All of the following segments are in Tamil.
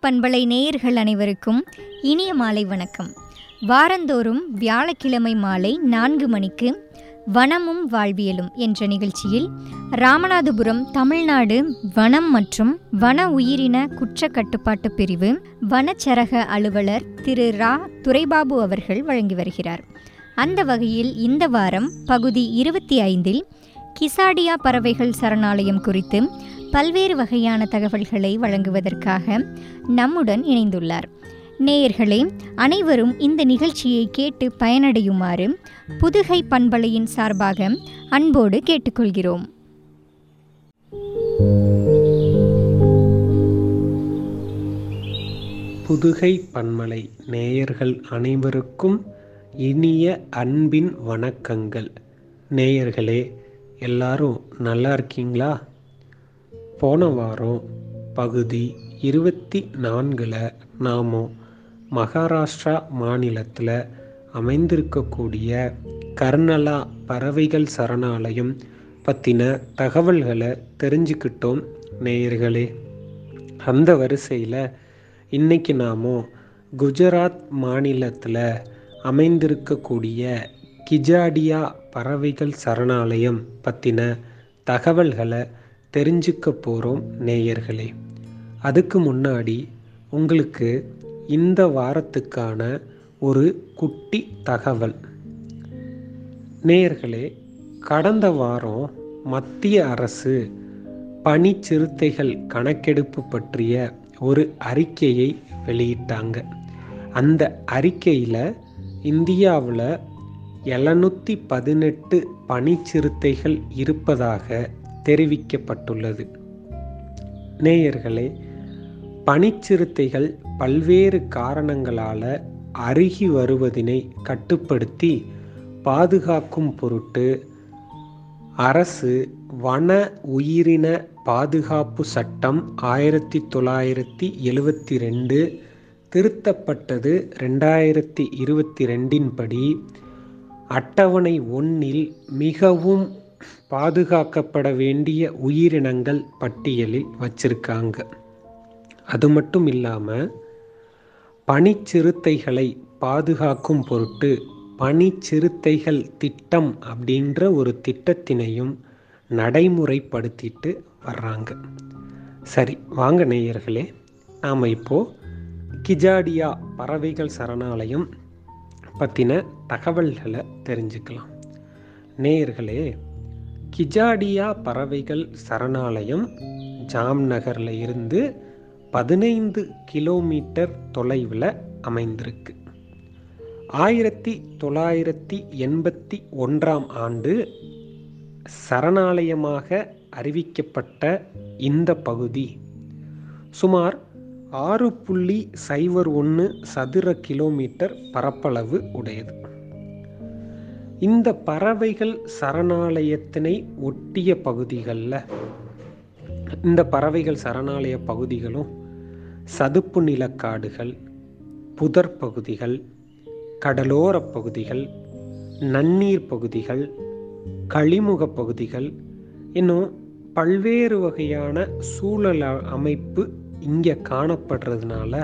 பண்பலை நேயர்கள் அனைவருக்கும் இனிய மாலை வணக்கம் வாரந்தோறும் வியாழக்கிழமை மாலை நான்கு மணிக்கு வனமும் வாழ்வியலும் என்ற நிகழ்ச்சியில் ராமநாதபுரம் தமிழ்நாடு வனம் மற்றும் வன உயிரின குற்ற கட்டுப்பாட்டு பிரிவு வனச்சரக அலுவலர் திரு ரா துரைபாபு அவர்கள் வழங்கி வருகிறார் அந்த வகையில் இந்த வாரம் பகுதி இருபத்தி ஐந்தில் கிசாடியா பறவைகள் சரணாலயம் குறித்து பல்வேறு வகையான தகவல்களை வழங்குவதற்காக நம்முடன் இணைந்துள்ளார் நேயர்களே அனைவரும் இந்த நிகழ்ச்சியை கேட்டு பயனடையுமாறு புதுகை பண்பலையின் சார்பாக அன்போடு கேட்டுக்கொள்கிறோம் புதுகை பன்மலை நேயர்கள் அனைவருக்கும் இனிய அன்பின் வணக்கங்கள் நேயர்களே எல்லாரும் நல்லா இருக்கீங்களா போன வாரம் பகுதி இருபத்தி நான்கில் நாம் மகாராஷ்டிரா மாநிலத்தில் அமைந்திருக்கக்கூடிய கர்னலா பறவைகள் சரணாலயம் பற்றின தகவல்களை தெரிஞ்சுக்கிட்டோம் நேயர்களே அந்த வரிசையில் இன்னைக்கு நாம குஜராத் மாநிலத்தில் அமைந்திருக்கக்கூடிய கிஜாடியா பறவைகள் சரணாலயம் பற்றின தகவல்களை தெரிஞ்சுக்க போகிறோம் நேயர்களே அதுக்கு முன்னாடி உங்களுக்கு இந்த வாரத்துக்கான ஒரு குட்டி தகவல் நேயர்களே கடந்த வாரம் மத்திய அரசு பனிச்சிறுத்தைகள் கணக்கெடுப்பு பற்றிய ஒரு அறிக்கையை வெளியிட்டாங்க அந்த அறிக்கையில் இந்தியாவில் எழுநூற்றி பதினெட்டு பனிச்சிறுத்தைகள் இருப்பதாக தெரிவிக்கப்பட்டுள்ளது நேயர்களே பனிச்சிறுத்தைகள் பல்வேறு காரணங்களால் அருகி வருவதினை கட்டுப்படுத்தி பாதுகாக்கும் பொருட்டு அரசு வன உயிரின பாதுகாப்பு சட்டம் ஆயிரத்தி தொள்ளாயிரத்தி எழுவத்தி ரெண்டு திருத்தப்பட்டது ரெண்டாயிரத்தி இருபத்தி ரெண்டின் படி அட்டவணை ஒன்றில் மிகவும் பாதுகாக்கப்பட வேண்டிய உயிரினங்கள் பட்டியலில் வச்சிருக்காங்க அது மட்டும் இல்லாமல் பனிச்சிறுத்தைகளை பாதுகாக்கும் பொருட்டு பனிச்சிறுத்தைகள் திட்டம் அப்படின்ற ஒரு திட்டத்தினையும் நடைமுறைப்படுத்திட்டு வர்றாங்க சரி வாங்க நேயர்களே நாம் இப்போது கிஜாடியா பறவைகள் சரணாலயம் பற்றின தகவல்களை தெரிஞ்சுக்கலாம் நேயர்களே கிஜாடியா பறவைகள் சரணாலயம் ஜாம்நகரில் இருந்து பதினைந்து கிலோமீட்டர் தொலைவில் அமைந்திருக்கு ஆயிரத்தி தொள்ளாயிரத்தி எண்பத்தி ஒன்றாம் ஆண்டு சரணாலயமாக அறிவிக்கப்பட்ட இந்த பகுதி சுமார் ஆறு புள்ளி சைபர் ஒன்று சதுர கிலோமீட்டர் பரப்பளவு உடையது இந்த பறவைகள் சரணாலயத்தினை ஒட்டிய பகுதிகளில் இந்த பறவைகள் சரணாலய பகுதிகளும் சதுப்பு நிலக்காடுகள் புதர் பகுதிகள் கடலோர பகுதிகள் நன்னீர் பகுதிகள் கழிமுக பகுதிகள் இன்னும் பல்வேறு வகையான சூழல் அமைப்பு இங்கே காணப்படுறதுனால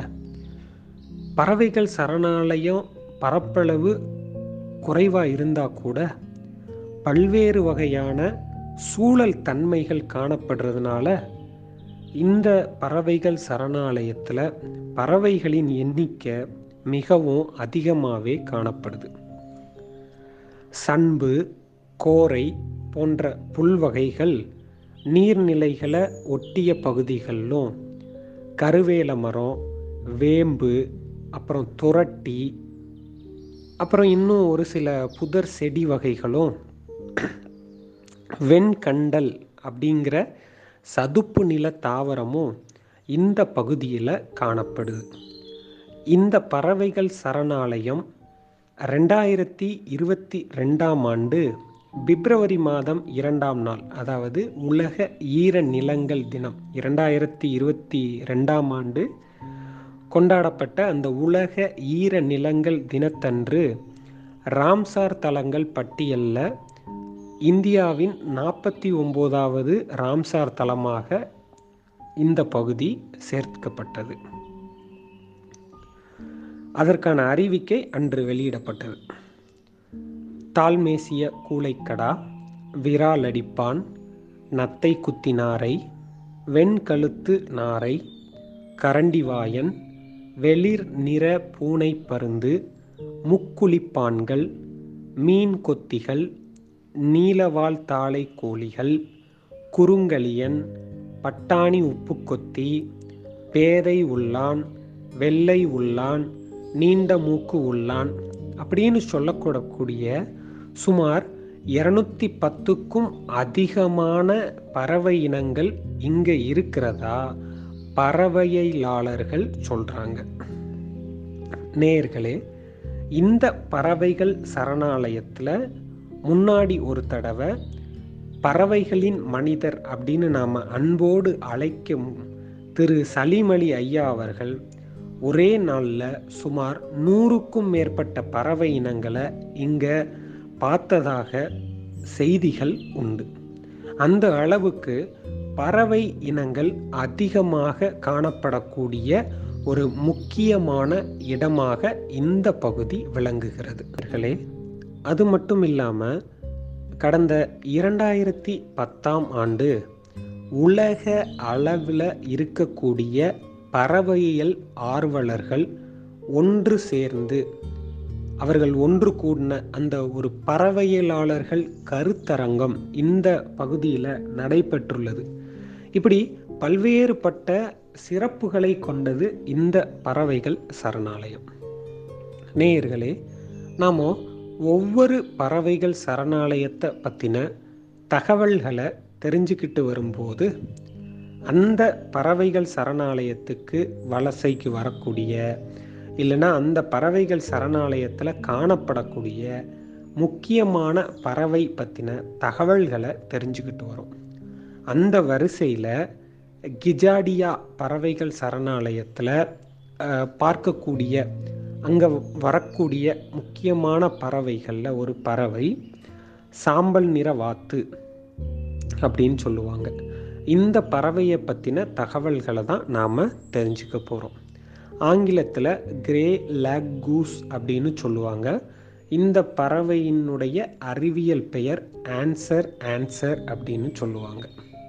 பறவைகள் சரணாலயம் பரப்பளவு குறைவாக இருந்தால் கூட பல்வேறு வகையான சூழல் தன்மைகள் காணப்படுறதுனால இந்த பறவைகள் சரணாலயத்தில் பறவைகளின் எண்ணிக்கை மிகவும் அதிகமாகவே காணப்படுது சண்பு கோரை போன்ற புல் வகைகள் நீர்நிலைகளை ஒட்டிய பகுதிகளிலும் கருவேல மரம் வேம்பு அப்புறம் துரட்டி அப்புறம் இன்னும் ஒரு சில புதர் செடி வகைகளும் வெண்கண்டல் அப்படிங்கிற சதுப்பு நில தாவரமும் இந்த பகுதியில் காணப்படுது இந்த பறவைகள் சரணாலயம் ரெண்டாயிரத்தி இருபத்தி ரெண்டாம் ஆண்டு பிப்ரவரி மாதம் இரண்டாம் நாள் அதாவது உலக ஈர நிலங்கள் தினம் இரண்டாயிரத்தி இருபத்தி ரெண்டாம் ஆண்டு கொண்டாடப்பட்ட அந்த உலக ஈர நிலங்கள் தினத்தன்று ராம்சார் தலங்கள் பட்டியலில் இந்தியாவின் நாற்பத்தி ஒம்போதாவது ராம்சார் தலமாக இந்த பகுதி சேர்க்கப்பட்டது அதற்கான அறிவிக்கை அன்று வெளியிடப்பட்டது தாழ்மேசிய கூளைக்கடா விராலடிப்பான் நத்தை குத்தி நாரை வெண்கழுத்து நாரை கரண்டிவாயன் வெளிர் நிற பூனை பருந்து முக்குளிப்பான்கள் மீன் கொத்திகள் நீலவால் தாளை கோழிகள் குறுங்கலியன் பட்டாணி உப்புக்கொத்தி பேதை உள்ளான் வெள்ளை உள்ளான் நீண்ட மூக்கு உள்ளான் அப்படின்னு சொல்லக்கூடக்கூடிய சுமார் இருநூத்தி பத்துக்கும் அதிகமான பறவை இனங்கள் இங்கே இருக்கிறதா பறவையலாளர்கள் சொல்கிறாங்க நேர்களே இந்த பறவைகள் சரணாலயத்தில் முன்னாடி ஒரு தடவை பறவைகளின் மனிதர் அப்படின்னு நாம் அன்போடு அழைக்கும் திரு சலிமலி ஐயா அவர்கள் ஒரே நாளில் சுமார் நூறுக்கும் மேற்பட்ட பறவை இனங்களை இங்கே பார்த்ததாக செய்திகள் உண்டு அந்த அளவுக்கு பறவை இனங்கள் அதிகமாக காணப்படக்கூடிய ஒரு முக்கியமான இடமாக இந்த பகுதி விளங்குகிறது அவர்களே அது மட்டும் இல்லாமல் கடந்த இரண்டாயிரத்தி பத்தாம் ஆண்டு உலக அளவில் இருக்கக்கூடிய பறவையியல் ஆர்வலர்கள் ஒன்று சேர்ந்து அவர்கள் ஒன்று கூடின அந்த ஒரு பறவையலாளர்கள் கருத்தரங்கம் இந்த பகுதியில் நடைபெற்றுள்ளது இப்படி பல்வேறுபட்ட சிறப்புகளை கொண்டது இந்த பறவைகள் சரணாலயம் நேயர்களே நாம் ஒவ்வொரு பறவைகள் சரணாலயத்தை பற்றின தகவல்களை தெரிஞ்சுக்கிட்டு வரும்போது அந்த பறவைகள் சரணாலயத்துக்கு வலசைக்கு வரக்கூடிய இல்லைன்னா அந்த பறவைகள் சரணாலயத்தில் காணப்படக்கூடிய முக்கியமான பறவை பற்றின தகவல்களை தெரிஞ்சுக்கிட்டு வரும் அந்த வரிசையில் கிஜாடியா பறவைகள் சரணாலயத்தில் பார்க்கக்கூடிய அங்கே வரக்கூடிய முக்கியமான பறவைகளில் ஒரு பறவை சாம்பல் நிற வாத்து அப்படின்னு சொல்லுவாங்க இந்த பறவையை பற்றின தகவல்களை தான் நாம் தெரிஞ்சுக்க போகிறோம் ஆங்கிலத்தில் கிரே லேக் கூஸ் அப்படின்னு சொல்லுவாங்க இந்த பறவையினுடைய அறிவியல் பெயர் ஆன்சர் ஆன்சர் அப்படின்னு சொல்லுவாங்க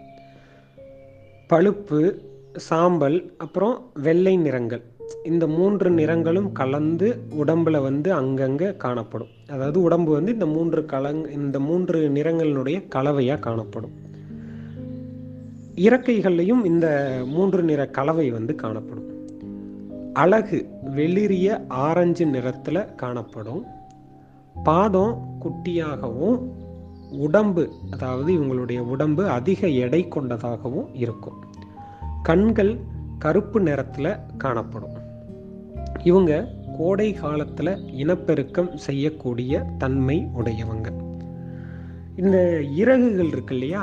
பழுப்பு சாம்பல் அப்புறம் வெள்ளை நிறங்கள் இந்த மூன்று நிறங்களும் கலந்து உடம்புல வந்து அங்கங்கே காணப்படும் அதாவது உடம்பு வந்து இந்த மூன்று கலங் இந்த மூன்று நிறங்களினுடைய கலவையாக காணப்படும் இறக்கைகள்லையும் இந்த மூன்று நிற கலவை வந்து காணப்படும் அழகு வெளிரிய ஆரஞ்சு நிறத்தில் காணப்படும் பாதம் குட்டியாகவும் உடம்பு அதாவது இவங்களுடைய உடம்பு அதிக எடை கொண்டதாகவும் இருக்கும் கண்கள் கருப்பு நிறத்தில் காணப்படும் இவங்க கோடை காலத்தில் இனப்பெருக்கம் செய்யக்கூடிய தன்மை உடையவங்க இந்த இறகுகள் இருக்கு இல்லையா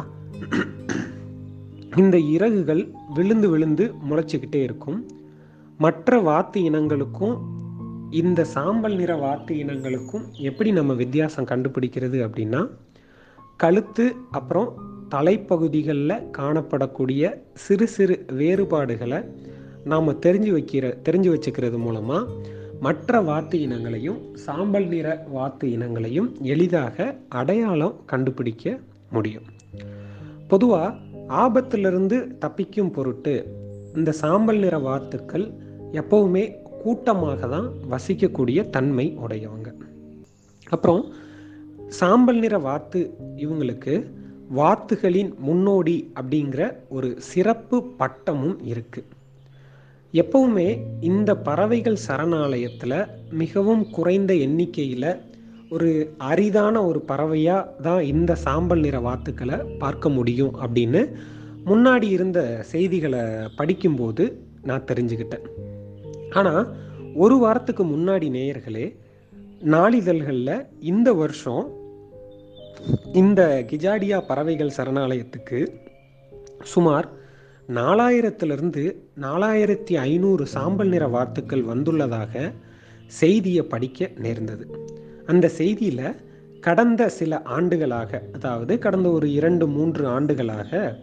இந்த இறகுகள் விழுந்து விழுந்து முளைச்சிக்கிட்டே இருக்கும் மற்ற வாத்து இனங்களுக்கும் இந்த சாம்பல் நிற வாத்து இனங்களுக்கும் எப்படி நம்ம வித்தியாசம் கண்டுபிடிக்கிறது அப்படின்னா கழுத்து அப்புறம் தலைப்பகுதிகளில் காணப்படக்கூடிய சிறு சிறு வேறுபாடுகளை நாம் தெரிஞ்சு வைக்கிற தெரிஞ்சு வச்சுக்கிறது மூலமாக மற்ற வாத்து இனங்களையும் சாம்பல் நிற வாத்து இனங்களையும் எளிதாக அடையாளம் கண்டுபிடிக்க முடியும் பொதுவாக ஆபத்திலிருந்து தப்பிக்கும் பொருட்டு இந்த சாம்பல் நிற வாத்துக்கள் எப்பவுமே கூட்டமாக தான் வசிக்கக்கூடிய தன்மை உடையவங்க அப்புறம் சாம்பல் நிற வாத்து இவங்களுக்கு வாத்துகளின் முன்னோடி அப்படிங்கிற ஒரு சிறப்பு பட்டமும் இருக்கு எப்பவுமே இந்த பறவைகள் சரணாலயத்தில் மிகவும் குறைந்த எண்ணிக்கையில் ஒரு அரிதான ஒரு பறவையாக தான் இந்த சாம்பல் நிற வாத்துக்களை பார்க்க முடியும் அப்படின்னு முன்னாடி இருந்த செய்திகளை படிக்கும்போது நான் தெரிஞ்சுக்கிட்டேன் ஆனால் ஒரு வாரத்துக்கு முன்னாடி நேயர்களே நாளிதழ்களில் இந்த வருஷம் இந்த கிஜாடியா பறவைகள் சரணாலயத்துக்கு சுமார் நாலாயிரத்திலிருந்து நாலாயிரத்தி ஐநூறு சாம்பல் நிற வாத்துக்கள் வந்துள்ளதாக செய்தியை படிக்க நேர்ந்தது அந்த செய்தியில் கடந்த சில ஆண்டுகளாக அதாவது கடந்த ஒரு இரண்டு மூன்று ஆண்டுகளாக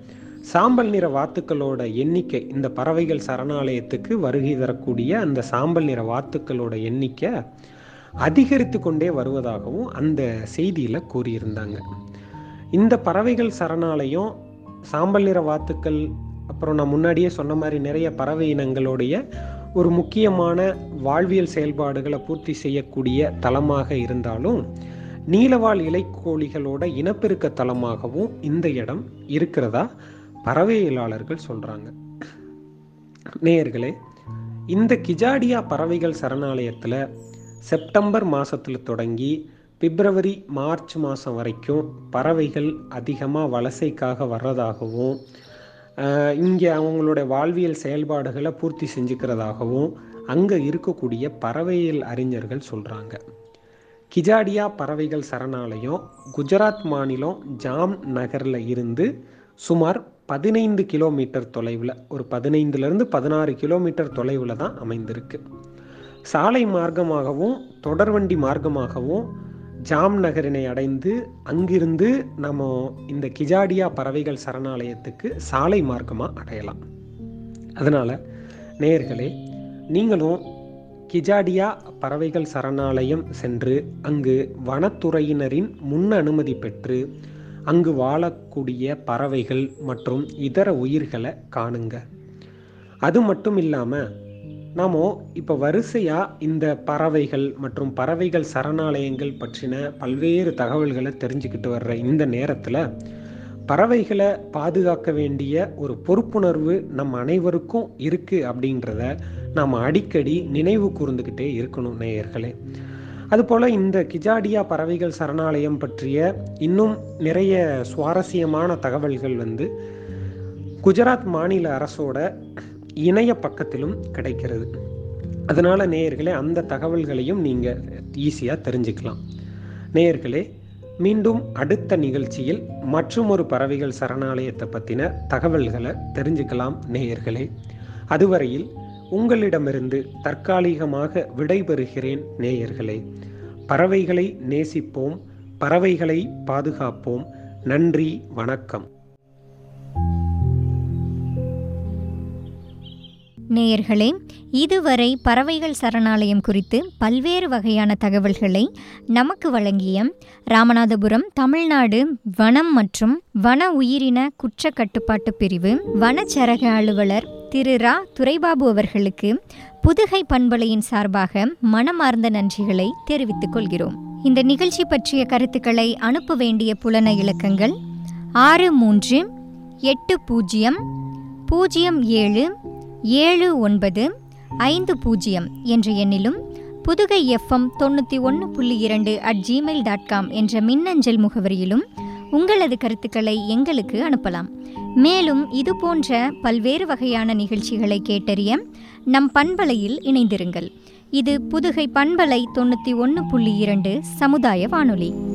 சாம்பல் நிற வாத்துக்களோட எண்ணிக்கை இந்த பறவைகள் சரணாலயத்துக்கு வருகை தரக்கூடிய அந்த சாம்பல் நிற வாத்துக்களோட எண்ணிக்கை அதிகரித்து கொண்டே வருவதாகவும் அந்த செய்தியில் கூறியிருந்தாங்க இந்த பறவைகள் சரணாலயம் சாம்பல் நிற வாத்துக்கள் அப்புறம் நான் முன்னாடியே சொன்ன மாதிரி நிறைய பறவை இனங்களுடைய ஒரு முக்கியமான வாழ்வியல் செயல்பாடுகளை பூர்த்தி செய்யக்கூடிய தலமாக இருந்தாலும் நீலவாழ் இலைக்கோழிகளோட இனப்பெருக்க தலமாகவும் இந்த இடம் இருக்கிறதா பறவையியலாளர்கள் சொல்றாங்க நேயர்களே இந்த கிஜாடியா பறவைகள் சரணாலயத்தில் செப்டம்பர் மாசத்துல தொடங்கி பிப்ரவரி மார்ச் மாதம் வரைக்கும் பறவைகள் அதிகமாக வலசைக்காக வர்றதாகவும் இங்கே அவங்களுடைய வாழ்வியல் செயல்பாடுகளை பூர்த்தி செஞ்சுக்கிறதாகவும் அங்கே இருக்கக்கூடிய பறவையியல் அறிஞர்கள் சொல்கிறாங்க கிஜாடியா பறவைகள் சரணாலயம் குஜராத் மாநிலம் ஜாம் நகரில் இருந்து சுமார் பதினைந்து கிலோமீட்டர் தொலைவில் ஒரு பதினைந்துலேருந்து பதினாறு கிலோமீட்டர் தொலைவில் தான் அமைந்திருக்கு சாலை மார்க்கமாகவும் தொடர்வண்டி மார்க்கமாகவும் ஜாம் நகரினை அடைந்து அங்கிருந்து நம்ம இந்த கிஜாடியா பறவைகள் சரணாலயத்துக்கு சாலை மார்க்கமாக அடையலாம் அதனால் நேயர்களே நீங்களும் கிஜாடியா பறவைகள் சரணாலயம் சென்று அங்கு வனத்துறையினரின் முன் அனுமதி பெற்று அங்கு வாழக்கூடிய பறவைகள் மற்றும் இதர உயிர்களை காணுங்க அது மட்டும் இல்லாமல் நாம இப்போ வரிசையாக இந்த பறவைகள் மற்றும் பறவைகள் சரணாலயங்கள் பற்றின பல்வேறு தகவல்களை தெரிஞ்சுக்கிட்டு வர்ற இந்த நேரத்தில் பறவைகளை பாதுகாக்க வேண்டிய ஒரு பொறுப்புணர்வு நம் அனைவருக்கும் இருக்குது அப்படின்றத நாம் அடிக்கடி நினைவு கூர்ந்துக்கிட்டே இருக்கணும் நேயர்களே அதுபோல் இந்த கிஜாடியா பறவைகள் சரணாலயம் பற்றிய இன்னும் நிறைய சுவாரஸ்யமான தகவல்கள் வந்து குஜராத் மாநில அரசோட இணைய பக்கத்திலும் கிடைக்கிறது அதனால் நேயர்களே அந்த தகவல்களையும் நீங்கள் ஈஸியாக தெரிஞ்சுக்கலாம் நேயர்களே மீண்டும் அடுத்த நிகழ்ச்சியில் மற்றும் ஒரு பறவைகள் சரணாலயத்தை பற்றின தகவல்களை தெரிஞ்சுக்கலாம் நேயர்களே அதுவரையில் உங்களிடமிருந்து தற்காலிகமாக விடைபெறுகிறேன் நேயர்களே பறவைகளை நேசிப்போம் பறவைகளை பாதுகாப்போம் நன்றி வணக்கம் நேயர்களே இதுவரை பறவைகள் சரணாலயம் குறித்து பல்வேறு வகையான தகவல்களை நமக்கு வழங்கிய ராமநாதபுரம் தமிழ்நாடு வனம் மற்றும் வன உயிரின குற்ற கட்டுப்பாட்டு பிரிவு வனச்சரக அலுவலர் திரு ரா துரைபாபு அவர்களுக்கு புதுகை பண்பலையின் சார்பாக மனமார்ந்த நன்றிகளை தெரிவித்துக் கொள்கிறோம் இந்த நிகழ்ச்சி பற்றிய கருத்துக்களை அனுப்ப வேண்டிய புலன இலக்கங்கள் ஆறு மூன்று எட்டு பூஜ்ஜியம் பூஜ்ஜியம் ஏழு ஏழு ஒன்பது ஐந்து பூஜ்ஜியம் என்ற எண்ணிலும் புதுகை எஃப்எம் தொண்ணூற்றி ஒன்று புள்ளி இரண்டு அட் ஜிமெயில் டாட் காம் என்ற மின்னஞ்சல் முகவரியிலும் உங்களது கருத்துக்களை எங்களுக்கு அனுப்பலாம் மேலும் இது போன்ற பல்வேறு வகையான நிகழ்ச்சிகளை கேட்டறிய நம் பண்பலையில் இணைந்திருங்கள் இது புதுகை பண்பலை தொண்ணூற்றி ஒன்று புள்ளி இரண்டு சமுதாய வானொலி